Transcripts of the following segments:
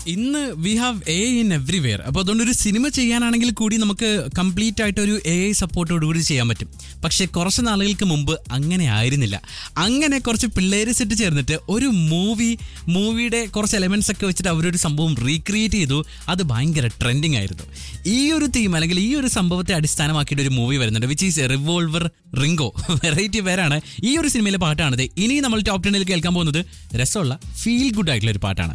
ഇന്ന് we have a in everywhere അപ്പോൾ അതുകൊണ്ട് ഒരു സിനിമ ചെയ്യാനാണെങ്കിൽ കൂടി നമുക്ക് കംപ്ലീറ്റ് ആയിട്ട് ഒരു എ ഐ സപ്പോർട്ടോടുകൂടി ചെയ്യാൻ പറ്റും പക്ഷേ കുറച്ച് നാളുകൾക്ക് മുമ്പ് അങ്ങനെ ആയിരുന്നില്ല അങ്ങനെ കുറച്ച് പിള്ളേര് സെറ്റ് ചേർന്നിട്ട് ഒരു മൂവി മൂവിയുടെ കുറച്ച് എലമെന്റ്സ് ഒക്കെ വെച്ചിട്ട് അവരൊരു സംഭവം റീക്രിയേറ്റ് ചെയ്തു അത് ഭയങ്കര ട്രെൻഡിങ് ആയിരുന്നു ഈ ഒരു തീം അല്ലെങ്കിൽ ഈ ഒരു സംഭവത്തെ അടിസ്ഥാനമാക്കിയിട്ട് ഒരു മൂവി വരുന്നുണ്ട് which is Revolver Ringo variety പേരാണ് ഈ ഒരു സിനിമയിലെ പാട്ടാണിത് ഇനി നമ്മൾ ടോപ്പ് ടെന്നിൽ കേൾക്കാൻ പോകുന്നത് രസമുള്ള ഫീൽ ഗുഡ് ആയിട്ടുള്ള ഒരു പാട്ടാണ്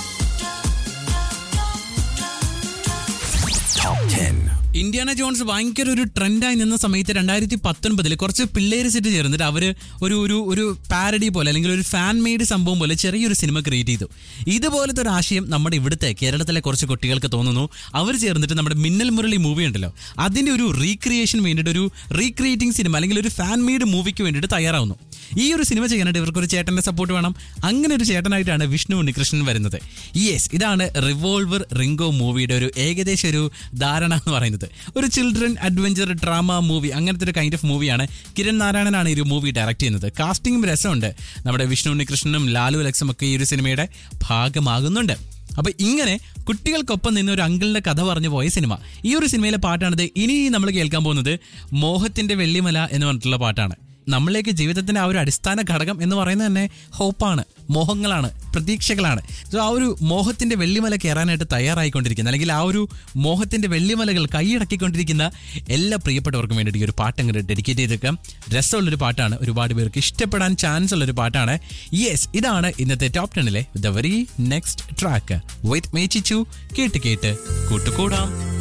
ഇന്ത്യാന ജോൺസ് ഭയങ്കര ഒരു ട്രെൻഡായി നിന്ന സമയത്ത് രണ്ടായിരത്തി പത്തൊൻപതിൽ കുറച്ച് പിള്ളേര് സെറ്റ് ചേർന്നിട്ട് അവര് ഒരു ഒരു ഒരു പാരഡി പോലെ അല്ലെങ്കിൽ ഒരു ഫാൻ മെയ്ഡ് സംഭവം പോലെ ചെറിയൊരു സിനിമ ക്രിയേറ്റ് ചെയ്തു ഇതുപോലത്തെ ഒരു ആശയം നമ്മുടെ ഇവിടുത്തെ കേരളത്തിലെ കുറച്ച് കുട്ടികൾക്ക് തോന്നുന്നു അവർ ചേർന്നിട്ട് നമ്മുടെ മിന്നൽ മുരളി മൂവി ഉണ്ടല്ലോ അതിന്റെ ഒരു റീക്രിയേഷൻ വേണ്ടിയിട്ട് ഒരു റീക്രിയേറ്റിംഗ് സിനിമ അല്ലെങ്കിൽ ഒരു ഫാൻ മെയ്ഡ് മൂവിക്ക് വേണ്ടിയിട്ട് തയ്യാറാവുന്നു ഈ ഒരു സിനിമ ചെയ്യാനായിട്ട് ഇവർക്ക് ഒരു ചേട്ടന്റെ സപ്പോർട്ട് വേണം അങ്ങനെ ഒരു ചേട്ടനായിട്ടാണ് വിഷ്ണു ഉണ്ണികൃഷ്ണൻ വരുന്നത് യെസ് ഇതാണ് റിവോൾവർ റിംഗോ മൂവിയുടെ ഒരു ഏകദേശം ഒരു ധാരണ എന്ന് പറയുന്നത് ഒരു ചിൽഡ്രൻ അഡ്വഞ്ചർ ഡ്രാമ മൂവി അങ്ങനത്തെ ഒരു കൈൻഡ് ഓഫ് മൂവിയാണ് കിരൺ നാരായണനാണ് ഈ ഒരു മൂവി ഡയറക്ട് ചെയ്യുന്നത് കാസ്റ്റിംഗും രസമുണ്ട് നമ്മുടെ വിഷ്ണു ഉണ്ണികൃഷ്ണനും ലാലു ലക്സും ഒക്കെ ഈ ഒരു സിനിമയുടെ ഭാഗമാകുന്നുണ്ട് അപ്പൊ ഇങ്ങനെ കുട്ടികൾക്കൊപ്പം നിന്ന് ഒരു അങ്കിളിന്റെ കഥ പറഞ്ഞു പോയ സിനിമ ഈ ഒരു സിനിമയിലെ പാട്ടാണിത് ഇനി നമ്മൾ കേൾക്കാൻ പോകുന്നത് മോഹത്തിന്റെ വെള്ളിമല എന്ന് പറഞ്ഞിട്ടുള്ള പാട്ടാണ് നമ്മളിലേക്ക് ജീവിതത്തിന്റെ ആ ഒരു അടിസ്ഥാന ഘടകം എന്ന് പറയുന്നത് തന്നെ ഹോപ്പാണ് മോഹങ്ങളാണ് പ്രതീക്ഷകളാണ് സോ ആ ഒരു മോഹത്തിന്റെ വെള്ളിമല കയറാനായിട്ട് തയ്യാറായിക്കൊണ്ടിരിക്കുന്ന അല്ലെങ്കിൽ ആ ഒരു മോഹത്തിന്റെ വെള്ളിമലകൾ കൈയടക്കിക്കൊണ്ടിരിക്കുന്ന എല്ലാ പ്രിയപ്പെട്ടവർക്കും വേണ്ടിയിട്ട് ഈ ഒരു പാട്ട് അങ്ങോട്ട് ഡെഡിക്കേറ്റ് ചെയ്തേക്കാം രസമുള്ളൊരു പാട്ടാണ് ഒരുപാട് പേർക്ക് ഇഷ്ടപ്പെടാൻ ചാൻസ് ഉള്ളൊരു പാട്ടാണ് യെസ് ഇതാണ് ഇന്നത്തെ ടോപ്പ് ടെന്നിലെ the very next track wait മേച്ചിച്ചു കേട്ട് കേട്ട് കൂട്ടുകൂടാം